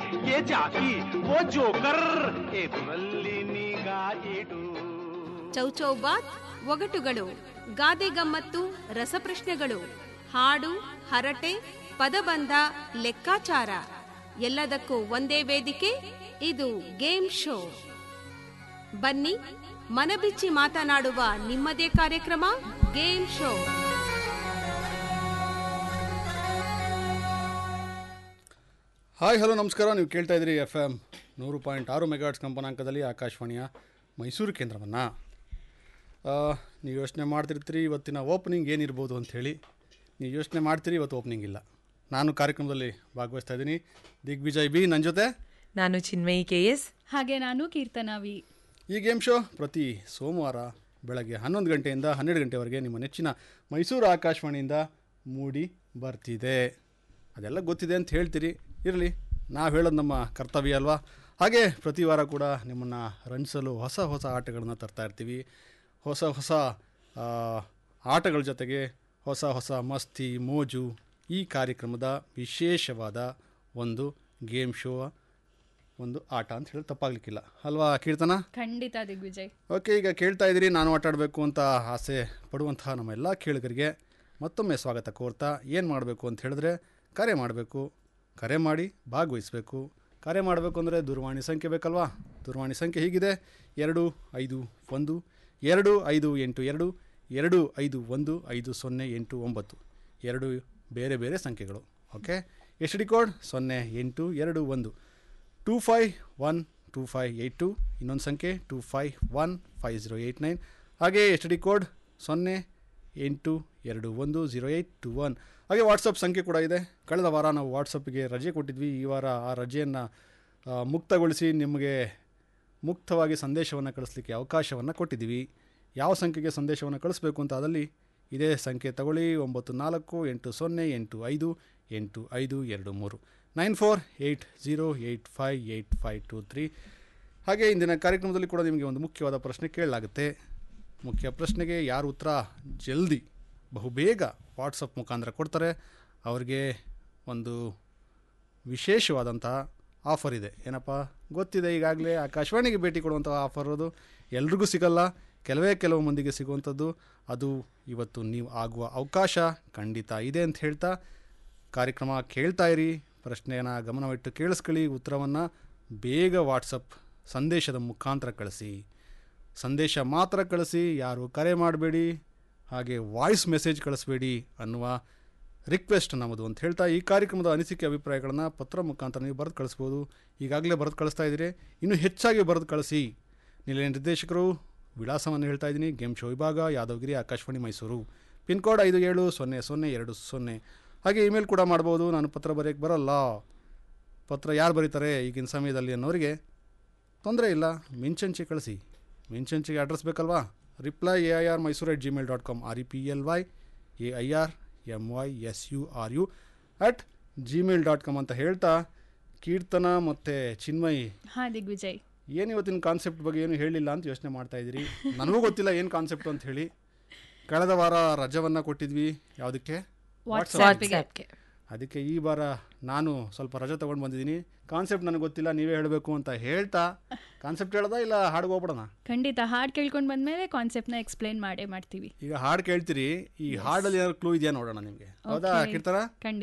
ये ಜಾಕಿ वो ಜೋಕರ್ ಎದುರಲ್ಲಿ ನಿಗಾ ಇಡು ಚೌಚೌಬಾತ್ ಒಗಟುಗಳು ಗಾದೆ ಗಮ್ಮತ್ತು ರಸಪ್ರಶ್ನೆಗಳು ಹಾಡು ಹರಟೆ ಪದಬಂಧ ಲೆಕ್ಕಾಚಾರ ಎಲ್ಲದಕ್ಕೂ ಒಂದೇ ವೇದಿಕೆ ಇದು ಗೇಮ್ ಶೋ ಬನ್ನಿ ಮನಬಿಚ್ಚಿ ಮಾತನಾಡುವ ನಿಮ್ಮದೇ ಕಾರ್ಯಕ್ರಮ ಗೇಮ್ ಶೋ ಹಾಯ್ ಹಲೋ ನಮಸ್ಕಾರ ನೀವು ಕೇಳ್ತಾ ಇದ್ದೀರಿ ಎಫ್ ಎಮ್ ನೂರು ಪಾಯಿಂಟ್ ಆರು ಮೆಗಾಟ್ಸ್ ಕಂಪನಾಂಕದಲ್ಲಿ ಆಕಾಶವಾಣಿಯ ಮೈಸೂರು ಕೇಂದ್ರವನ್ನು ನೀವು ಯೋಚನೆ ಮಾಡ್ತಿರ್ತೀರಿ ಇವತ್ತಿನ ಓಪನಿಂಗ್ ಏನಿರ್ಬೋದು ಅಂಥೇಳಿ ನೀವು ಯೋಚನೆ ಮಾಡ್ತೀರಿ ಇವತ್ತು ಓಪನಿಂಗ್ ಇಲ್ಲ ನಾನು ಕಾರ್ಯಕ್ರಮದಲ್ಲಿ ಭಾಗವಹಿಸ್ತಾ ಇದ್ದೀನಿ ದಿಗ್ವಿಜಯ್ ಬಿ ನನ್ನ ಜೊತೆ ನಾನು ಚಿನ್ಮಯಿ ಕೆ ಎಸ್ ಹಾಗೆ ನಾನು ಕೀರ್ತನವಿ ಈ ಗೇಮ್ ಶೋ ಪ್ರತಿ ಸೋಮವಾರ ಬೆಳಗ್ಗೆ ಹನ್ನೊಂದು ಗಂಟೆಯಿಂದ ಹನ್ನೆರಡು ಗಂಟೆವರೆಗೆ ನಿಮ್ಮ ನೆಚ್ಚಿನ ಮೈಸೂರು ಆಕಾಶವಾಣಿಯಿಂದ ಮೂಡಿ ಬರ್ತಿದೆ ಅದೆಲ್ಲ ಗೊತ್ತಿದೆ ಅಂತ ಹೇಳ್ತೀರಿ ಇರಲಿ ನಾವು ಹೇಳೋದು ನಮ್ಮ ಕರ್ತವ್ಯ ಅಲ್ವಾ ಹಾಗೆ ಪ್ರತಿ ವಾರ ಕೂಡ ನಿಮ್ಮನ್ನು ರಂಜಿಸಲು ಹೊಸ ಹೊಸ ಆಟಗಳನ್ನು ತರ್ತಾ ಇರ್ತೀವಿ ಹೊಸ ಹೊಸ ಆ, ಆಟಗಳ ಜೊತೆಗೆ ಹೊಸ ಹೊಸ ಮಸ್ತಿ ಮೋಜು ಈ ಕಾರ್ಯಕ್ರಮದ ವಿಶೇಷವಾದ ಒಂದು ಗೇಮ್ ಶೋ ಒಂದು ಆಟ ಅಂತ ಹೇಳಿ ತಪ್ಪಾಗ್ಲಿಕ್ಕಿಲ್ಲ ಅಲ್ವಾ ಕೀರ್ತನ ಖಂಡಿತ ದಿಗ್ವಿಜಯ್ ಓಕೆ ಈಗ ಕೇಳ್ತಾ ಇದ್ದೀರಿ ನಾನು ಆಟ ಆಡಬೇಕು ಅಂತ ಆಸೆ ಪಡುವಂತಹ ನಮ್ಮ ಎಲ್ಲ ಕೇಳುಗರಿಗೆ ಮತ್ತೊಮ್ಮೆ ಸ್ವಾಗತ ಕೋರ್ತಾ ಏನು ಮಾಡಬೇಕು ಅಂತ ಹೇಳಿದ್ರೆ ಕರೆ ಮಾಡಬೇಕು ಕರೆ ಮಾಡಿ ಭಾಗವಹಿಸಬೇಕು ಕರೆ ಮಾಡಬೇಕು ಅಂದರೆ ದೂರವಾಣಿ ಸಂಖ್ಯೆ ಬೇಕಲ್ವಾ ದೂರವಾಣಿ ಸಂಖ್ಯೆ ಹೀಗಿದೆ ಎರಡು ಐದು ಒಂದು ಎರಡು ಐದು ಎಂಟು ಎರಡು ಎರಡು ಐದು ಒಂದು ಐದು ಸೊನ್ನೆ ಎಂಟು ಒಂಬತ್ತು ಎರಡು ಬೇರೆ ಬೇರೆ ಸಂಖ್ಯೆಗಳು ಓಕೆ ಎಚ್ ಡಿ ಕೋಡ್ ಸೊನ್ನೆ ಎಂಟು ಎರಡು ಒಂದು two five one two five eight two ಇನ್ನೊಂದು ಸಂಖ್ಯೆ two five one five zero eight nine ಹಾಗೆ ಎಚ್ ಡಿ ಕೋಡ್ ಸೊನ್ನೆ ಎಂಟು ಎರಡು ಒಂದು ಝೀರೋ ಏಯ್ಟ್ ಟು ಒನ್ ಹಾಗೆ ವಾಟ್ಸಪ್ ಸಂಖ್ಯೆ ಕೂಡ ಇದೆ ಕಳೆದ ವಾರ ನಾವು ವಾಟ್ಸಪ್ಗೆ ರಜೆ ಕೊಟ್ಟಿದ್ವಿ ಈ ವಾರ ಆ ರಜೆಯನ್ನು ಮುಕ್ತಗೊಳಿಸಿ ನಿಮಗೆ ಮುಕ್ತವಾಗಿ ಸಂದೇಶವನ್ನು ಕಳಿಸ್ಲಿಕ್ಕೆ ಅವಕಾಶವನ್ನು ಕೊಟ್ಟಿದ್ದೀವಿ ಯಾವ ಸಂಖ್ಯೆಗೆ ಸಂದೇಶವನ್ನು ಕಳಿಸ್ಬೇಕು ಅಂತ ಅದಲ್ಲಿ ಇದೇ ಸಂಖ್ಯೆ ತಗೊಳ್ಳಿ ಒಂಬತ್ತು ನಾಲ್ಕು ಎಂಟು ಸೊನ್ನೆ ಎಂಟು ಐದು ಎಂಟು ಐದು ಎರಡು ಮೂರು nine four eight zero eight five eight five two three ಹಾಗೆ ಇಂದಿನ ಕಾರ್ಯಕ್ರಮದಲ್ಲಿ ಕೂಡ ನಿಮಗೆ ಒಂದು ಮುಖ್ಯವಾದ ಪ್ರಶ್ನೆ ಕೇಳಲಾಗುತ್ತೆ ಮುಖ್ಯ ಪ್ರಶ್ನೆಗೆ ಯಾರು ಉತ್ತರ ಜಲ್ದಿ ಬಹುಬೇಗ ವಾಟ್ಸಪ್ ಮುಖಾಂತರ ಕೊಡ್ತಾರೆ ಅವ್ರಿಗೆ ಒಂದು ವಿಶೇಷವಾದಂತಹ ಆಫರ್ ಇದೆ ಏನಪ್ಪ ಗೊತ್ತಿದೆ ಈಗಾಗಲೇ ಆಕಾಶವಾಣಿಗೆ ಭೇಟಿ ಕೊಡುವಂಥ ಆಫರ್ ಅದು ಎಲ್ರಿಗೂ ಸಿಗಲ್ಲ ಕೆಲವೇ ಕೆಲವು ಮಂದಿಗೆ ಸಿಗುವಂಥದ್ದು ಅದು ಇವತ್ತು ನೀವು ಆಗುವ ಅವಕಾಶ ಖಂಡಿತ ಇದೆ ಅಂತ ಹೇಳ್ತಾ ಕಾರ್ಯಕ್ರಮ ಕೇಳ್ತಾ ಇರಿ ಪ್ರಶ್ನೆಯನ್ನು ಗಮನವಿಟ್ಟು ಕೇಳಿಸ್ಕೊಳ್ಳಿ ಉತ್ತರವನ್ನು ಬೇಗ ವಾಟ್ಸಪ್ ಸಂದೇಶದ ಮುಖಾಂತರ ಕಳಿಸಿ ಸಂದೇಶ ಮಾತ್ರ ಕಳಿಸಿ ಯಾರು ಕರೆ ಮಾಡಬೇಡಿ ಹಾಗೆ ವಾಯ್ಸ್ ಮೆಸೇಜ್ ಕಳಿಸ್ಬೇಡಿ ಅನ್ನುವ ರಿಕ್ವೆಸ್ಟ್ ನಮ್ಮದು ಅಂತ ಹೇಳ್ತಾ ಈ ಕಾರ್ಯಕ್ರಮದ ಅನಿಸಿಕೆ ಅಭಿಪ್ರಾಯಗಳನ್ನು ಪತ್ರ ಮುಖಾಂತರ ನೀವು ಬರೆದು ಕಳಿಸ್ಬೋದು ಈಗಾಗಲೇ ಬರೆದು ಕಳಿಸ್ತಾ ಇದ್ದೀರಿ ಇನ್ನೂ ಹೆಚ್ಚಾಗಿ ಬರೆದು ಕಳಿಸಿ ನಿಲಯ ನಿರ್ದೇಶಕರು ವಿಳಾಸವನ್ನು ಹೇಳ್ತಾ ಇದ್ದೀನಿ ಗೇಮ್ ಶೋ ವಿಭಾಗ ಯಾದವಗಿರಿ ಆಕಾಶವಾಣಿ ಮೈಸೂರು ಪಿನ್ ಕೋಡ್ ಐದು ಏಳು ಸೊನ್ನೆ ಸೊನ್ನೆ ಎರಡು ಸೊನ್ನೆ ಹಾಗೆ ಇಮೇಲ್ ಕೂಡ ಮಾಡ್ಬೋದು ನಾನು ಪತ್ರ ಬರೆಯೋಕ್ಕೆ ಬರಲ್ಲ ಪತ್ರ ಯಾರು ಬರೀತಾರೆ ಈಗಿನ ಸಮಯದಲ್ಲಿ ಅನ್ನೋರಿಗೆ ತೊಂದರೆ ಇಲ್ಲ ಮಿಂಚಂಚಿ ಕಳಿಸಿ ಮಿಂಚಂಚಿಗೆ ಅಡ್ರೆಸ್ ಬೇಕಲ್ವಾ reply A I R Mysuru at Gmail dot com R E P L Y A I R M Y S U R U at Gmail dot com ಅಂತ ಹೇಳ್ತಾ ಕೀರ್ತನ ಮತ್ತು ಚಿನ್ಮಯಿ ಹಾ ದಿಗ್ವಿಜಯ್ ಏನು ಇವತ್ತಿನ ಕಾನ್ಸೆಪ್ಟ್ ಬಗ್ಗೆ ಏನು ಹೇಳಿಲ್ಲ ಅಂತ ಯೋಚನೆ ಮಾಡ್ತಾ ಇದ್ದೀರಿ ನನಗೂ ಗೊತ್ತಿಲ್ಲ ಏನು ಕಾನ್ಸೆಪ್ಟ್ ಅಂತ ಹೇಳಿ ಕಳೆದ ವಾರ ರಜವನ್ನು ಕೊಟ್ಟಿದ್ವಿ ಯಾವುದಕ್ಕೆ ವಾಟ್ಸ್ಆ್ಯಪ್ಗೆ ವಾಟ್ಸ್ಆ್ಯಪ್ಗೆ ಅದಕ್ಕೆ ಈ ವಾರ ನಾನು ಸ್ವಲ್ಪ ರಜೆ ತೊಗೊಂಡು ಬಂದಿದ್ದೀನಿ ಕಾನ್ಸೆಪ್ಟ್ ನನಗೆ ಗೊತ್ತಿಲ್ಲ ನೀವೇ ಹೇಳಬೇಕು ಅಂತ ಹೇಳ್ತಾ ಕಾನ್ಸೆಪ್ಟ್ ಹೇಳ್ದಾ ಇಲ್ಲ ಹಾಡ್ಗೆ ಹೋಗ್ಬಿಡೋಣ ಖಂಡಿತ ಹಾಡು ಕೇಳ್ಕೊಂಡು ಬಂದ್ಮೇಲೆ ಕಾನ್ಸೆಪ್ಟ್ನ ಎಕ್ಸ್ಪ್ಲೈನ್ ಮಾಡೇ ಮಾಡ್ತೀವಿ ಈಗ ಹಾಡು ಕೇಳ್ತೀರಿ ಈ ಹಾಡಲ್ಲಿ ಏನಾದ್ರು ಕ್ಲೂ ಇದೆಯಾ ನೋಡೋಣ ನಿಮಗೆ ಹೌದಾ Okay. ಕೀರ್ತನ ಖಂಡಿತ